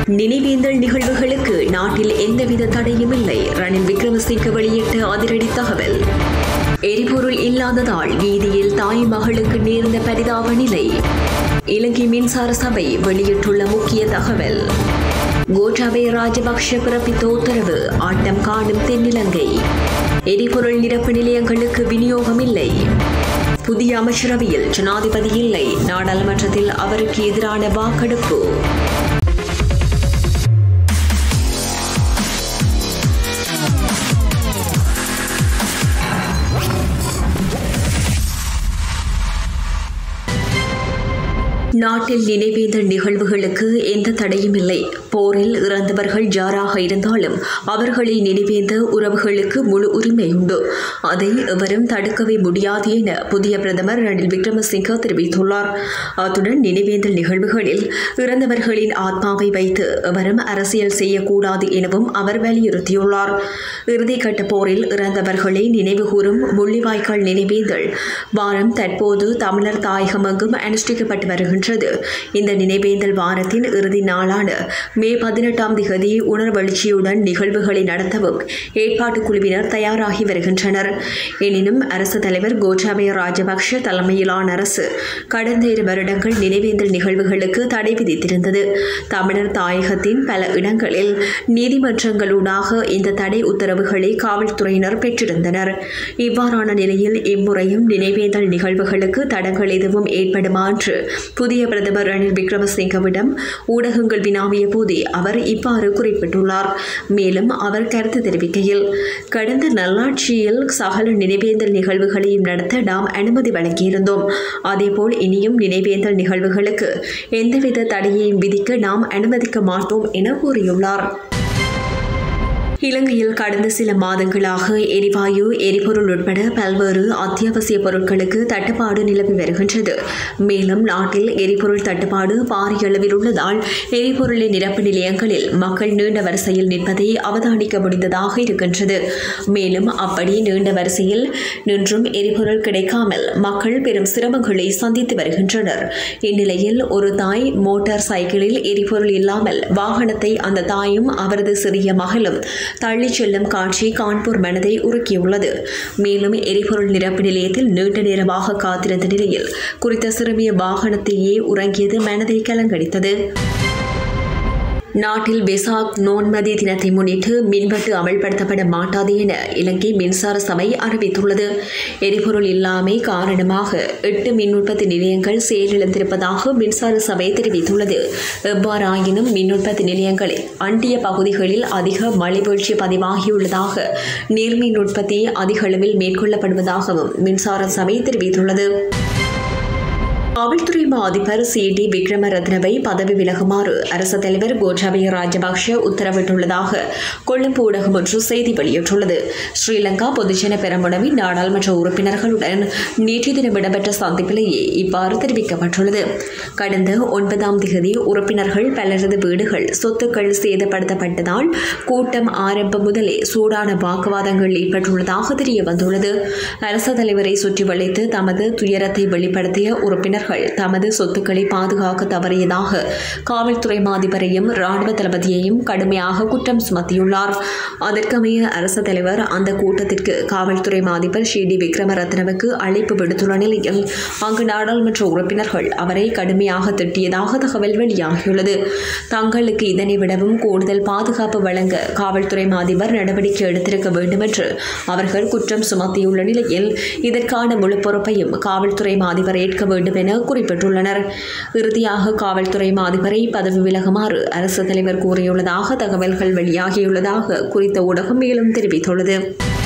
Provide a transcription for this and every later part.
நினைவேந்தல் நிகழ்வுகளுக்கு நாட்டில் எந்தவித தடையும் இல்லை ரணில் விக்ரமசிங்க வெளியிட்ட அதிரடி தகவல் எரிபொருள் இல்லாததால் வீதியில் தாய் மகளுக்கு நேர்ந்த பரிதாப நிலை இலங்கை மின்சார சபை வெளியிட்டுள்ள முக்கிய தகவல் கோட்டாபய ராஜபக்ஷ பிறப்பித்த உத்தரவு ஆட்டம் காணும் தென்னிலங்கை எரிபொருள் நிரப்பு நிலையங்களுக்கு விநியோகம் இல்லை புதிய அமைச்சரவையில் ஜனாதிபதி இல்லை நாடாளுமன்றத்தில் அவருக்கு எதிரான வாக்கெடுப்பு நாட்டில் நினைவேந்தல் நிகழ்வுகளுக்கு எந்த தடையும் இல்லை போரில் இறந்தவர்கள் யாராக இருந்தாலும் அவர்களை நினைவேந்த உறவுகளுக்கு முழு உரிமை உண்டு அதை எவரும் தடுக்கவே முடியாது என புதிய பிரதமர் ரணில் விக்ரமசிங்க தெரிவித்துள்ளார் அத்துடன் நினைவேந்தல் நிகழ்வுகளில் இறந்தவர்களின் ஆத்மாவை வைத்து எவரும் அரசியல் செய்யக்கூடாது எனவும் அவர் வலியுறுத்தியுள்ளார் இறுதிக்கட்ட போரில் இறந்தவர்களை நினைவுகூரும் முள்ளிவாய்க்கால் நினைவேந்தல் வாரம் தற்போது தமிழர் தாயகமெங்கும் அனுஷ்டிக்கப்பட்டு வருகின்றது இந்த நினைவேந்தல் வாரத்தின் இறுதி நாளான மே பதினெட்டாம் திகதி உணர்வெழுச்சியுடன் நிகழ்வுகளை நடத்தவும் ஏற்பாட்டு குழுவினர் தயாராகி வருகின்றனர் எனினும் அரசு தலைவர் கோட்டாபய ராஜபக்ஷ தலைமையிலான அரசு கடந்த இரு வருடங்கள் நினைவேந்தல் நிகழ்வுகளுக்கு தடை விதித்திருந்தது தமிழர் தாயகத்தின் பல இடங்களில் நீதிமன்றங்களூடாக இந்த தடை உத்தரவுகளை காவல்துறையினர் பெற்றிருந்தனர் இவ்வாறான நிலையில் இம்முறையும் நினைவேந்தல் நிகழ்வுகளுக்கு தடங்கள் எதுவும் ஏற்படுமா என்று புதிய பிரதமர் ரணில் விக்ரமசிங்கவிடம் ஊடகங்கள் வினாவிய போதே அவர் இவ்வாறு குறிப்பிட்டுள்ளார் மேலும் அவர் கருத்து தெரிவிக்கையில் கடந்த நல்லாட்சியில் சகல நினைவேந்தல் நிகழ்வுகளையும் நடத்த நாம் அனுமதி வழங்கியிருந்தோம் அதேபோல் இனியும் நினைவேந்தல் நிகழ்வுகளுக்கு எந்தவித தடையையும் விதிக்க நாம் அனுமதிக்க மாட்டோம் என கூறியுள்ளார் இலங்கையில் கடந்த சில மாதங்களாக எரிவாயு எரிபொருள் உட்பட பல்வேறு அத்தியாவசிய பொருட்களுக்கு தட்டுப்பாடு நிலவி வருகின்றது மேலும் நாட்டில் எரிபொருள் தட்டுப்பாடு பாரிய அளவில் உள்ளதால் எரிபொருளின் நிரப்பு நிலையங்களில் மக்கள் நீண்ட வரிசையில் நிற்பதை அவதானிக்க முடிந்ததாக இருக்கின்றது மேலும் அப்படி நீண்ட வரிசையில் நின்றும் எரிபொருள் கிடைக்காமல் மக்கள் பெரும் சிரமங்களை சந்தித்து வருகின்றனர் இந்நிலையில் ஒரு தாய் மோட்டார் சைக்கிளில் எரிபொருள் இல்லாமல் வாகனத்தை அந்த தாயும் அவரது சிறிய மகளும் தள்ளிச் செல்லும் காட்சி கான்பூர் மனதை உருக்கியுள்ளது மேலும் எரிபொருள் நிரப்பு நிலையத்தில் நீண்ட நேரமாக காத்திருந்த நிலையில் குறித்த சிறுமிய வாகனத்தையே உறங்கியது மனதை கலங்கடித்தது நாட்டில் வெசாக் நோன்மதி தினத்தை முன்னிட்டு மின்வெட்டு அமல்படுத்தப்பட மாட்டாது என இலங்கை மின்சார சபை அறிவித்துள்ளது எரிபொருள் இல்லாமை காரணமாக எட்டு மின் உற்பத்தி நிலையங்கள் செயலிழந்திருப்பதாக மின்சார சபை தெரிவித்துள்ளது எவ்வாறாயினும் மின் உற்பத்தி நிலையங்களில் அண்டிய பகுதிகளில் அதிக மழை வீழ்ச்சி பதிவாகியுள்ளதாக நீர்மின் உற்பத்தி அதிக அளவில் மேற்கொள்ளப்படுவதாகவும் மின்சார சபை தெரிவித்துள்ளது காவல்துறை மா அதிபர் சி டி விக்ரமரத்னவை பதவி விலகுமாறு அரசு தலைவர் கோட்டாபய ராஜபக்ஷ உத்தரவிட்டுள்ளதாக கொழும்பு ஊடகம் ஒன்று செய்தி வெளியிட்டுள்ளது ஸ்ரீலங்கா பொதுஜன பெரமுனவின் நாடாளுமன்ற உறுப்பினர்களுடன் நேற்று தினம் இடம்பெற்ற சந்திப்பிலேயே இவ்வாறு தெரிவிக்கப்பட்டுள்ளது கடந்த ஒன்பதாம் தேதி உறுப்பினர்கள் பலரது வீடுகள் சொத்துக்கள் சேதப்படுத்தப்பட்டதால் கூட்டம் ஆரம்பம் முதலே சூடான வாக்குவாதங்கள் ஏற்பட்டுள்ளதாக தெரிய வந்துள்ளது அரசு தலைவரை சுற்றி வளைத்து தமது துயரத்தை வெளிப்படுத்திய உறுப்பினர்கள் தமது சொத்துக்களை பாதுகாக்க தவறியதாக காவல்துறை மாதிபரையும் ராணுவ தளபதியையும் கடுமையாக குற்றம் சுமத்தியுள்ளார் அதற்கமைய அரசு தலைவர் அந்த கூட்டத்திற்கு காவல்துறை மாதிபர் ஷி டி விக்ரமரத்னவுக்கு அழைப்பு விடுத்துள்ள நிலையில் அங்கு நாடாளுமன்ற உறுப்பினர்கள் அவரை கடுமையாக திட்டியதாக தகவல் வெளியாகியுள்ளது தங்களுக்கு இதனை விடவும் கூடுதல் பாதுகாப்பு வழங்க காவல்துறை மாதிபர் நடவடிக்கை எடுத்திருக்க வேண்டும் என்று அவர்கள் குற்றம் சுமத்தியுள்ள நிலையில் இதற்கான முழு பொறுப்பையும் காவல்துறை மாதிபர் ஏற்க வேண்டும் என குறிப்பிட்டுள்ளனர் இறுதியாக காவல்துறை மாதிபரை பதவி விலகுமாறு அரசு தலைவர் கூறியுள்ளதாக தகவல்கள் வெளியாகியுள்ளதாக குறித்த ஊடகம் மேலும் தெரிவித்துள்ளது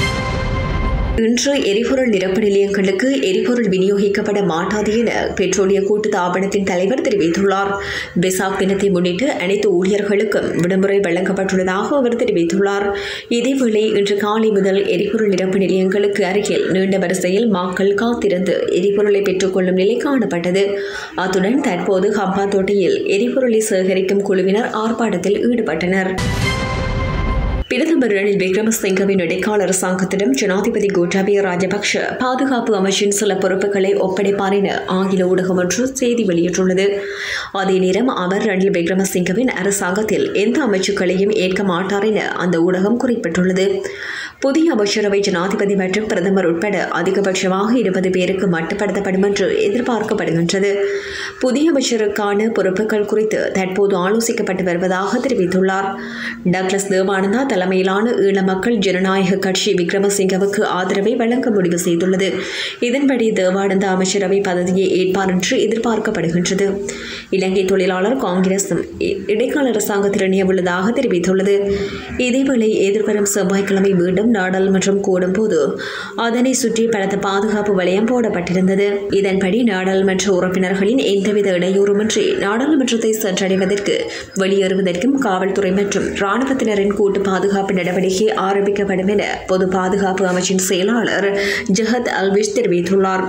இன்று எரிபொருள் நிரப்பு நிலையங்களுக்கு எரிபொருள் விநியோகிக்கப்பட மாட்டாது என பெட்ரோலிய கூட்டு தாபனத்தின் தலைவர் தெரிவித்துள்ளார் பெசாக் தினத்தை முன்னிட்டு அனைத்து ஊழியர்களுக்கும் விடுமுறை வழங்கப்பட்டுள்ளதாக அவர் தெரிவித்துள்ளார் இதேவேளை இன்று காலை முதல் எரிபொருள் நிரப்பு நிலையங்களுக்கு அருகில் நீண்ட வரிசையில் மக்கள் காத்திருந்து எரிபொருளை பெற்றுக்கொள்ளும் நிலை காணப்பட்டது அத்துடன் தற்போது ஹம்பாந்தோட்டையில் எரிபொருளை சேகரிக்கும் குழுவினர் ஆர்ப்பாட்டத்தில் ஈடுபட்டனர் பிரதமர் ரணில் விக்ரமசிங்கவின் இடைக்கால அரசாங்கத்திடம் ஜனாதிபதி கோட்டாபய ராஜபக்ஷ பாதுகாப்பு அமைச்சின் சில பொறுப்புகளை ஒப்படைப்பார் என ஆங்கில ஊடகம் ஒன்று செய்தி வெளியிட்டுள்ளது அதே நேரம் அவர் ரணில் விக்ரமசிங்கவின் அரசாங்கத்தில் எந்த அமைச்சுக்களையும் ஏற்க மாட்டார் என அந்த ஊடகம் குறிப்பிட்டுள்ளது புதிய அமைச்சரவை ஜனாதிபதி மற்றும் பிரதமர் உட்பட அதிகபட்சமாக இருபது பேருக்கு மட்டுப்படுத்தப்படும் என்று எதிர்பார்க்கப்படுகின்றது புதிய அமைச்சருக்கான பொறுப்புகள் குறித்து தற்போது ஆலோசிக்கப்பட்டு வருவதாக தெரிவித்துள்ளார் டக்ளஸ் தேவானந்தா தலைமையிலான ஈழ மக்கள் ஜனநாயக கட்சி விக்ரமசிங்கவுக்கு ஆதரவை வழங்க முடிவு செய்துள்ளது இதன்படி தேவானந்தா அமைச்சரவை பதவியை ஏற்பார் என்று எதிர்பார்க்கப்படுகின்றது இலங்கை தொழிலாளர் காங்கிரசும் இடைக்கால அரசாங்கத்தில் இணையவுள்ளதாக தெரிவித்துள்ளது இதேவேளை எதிர்வரும் செவ்வாய்க்கிழமை மீண்டும் நாடாளுமன்றம் கூடும் போது அதனை சுற்றி பலத்த பாதுகாப்பு வலயம் போடப்பட்டிருந்தது இதன்படி நாடாளுமன்ற உறுப்பினர்களின் எந்தவித இடையூறுமின்றி நாடாளுமன்றத்தை சென்றடைவதற்கு வெளியேறுவதற்கும் காவல்துறை மற்றும் இராணுவத்தினரின் கூட்டு பாதுகாப்பு நடவடிக்கை ஆரம்பிக்கப்படும் என பொது பாதுகாப்பு அமைச்சின் செயலாளர் ஜஹத் அல்விஷ் தெரிவித்துள்ளார்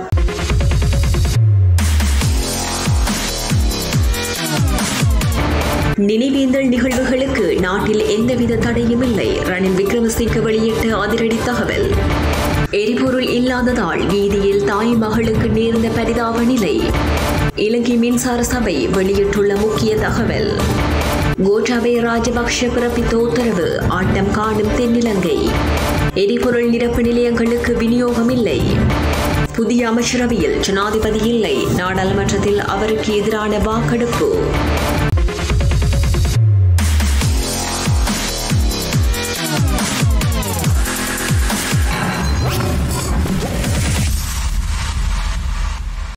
நினைவேந்தல் நிகழ்வுகளுக்கு நாட்டில் எந்தவித தடையும் இல்லை ரணில் விக்ரமசிங்க வெளியிட்ட அதிரடி தகவல் எரிபொருள் இல்லாததால் வீதியில் தாய் மகளுக்கு நேர்ந்த பரிதாப நிலை இலங்கை மின்சார சபை வெளியிட்டுள்ள முக்கிய தகவல் கோட்டாபய ராஜபக்ஷ பிறப்பித்த உத்தரவு ஆட்டம் காணும் தென்னிலங்கை எரிபொருள் நிரப்பு நிலையங்களுக்கு விநியோகம் இல்லை புதிய அமைச்சரவையில் ஜனாதிபதி இல்லை நாடாளுமன்றத்தில் அவருக்கு எதிரான வாக்கெடுப்பு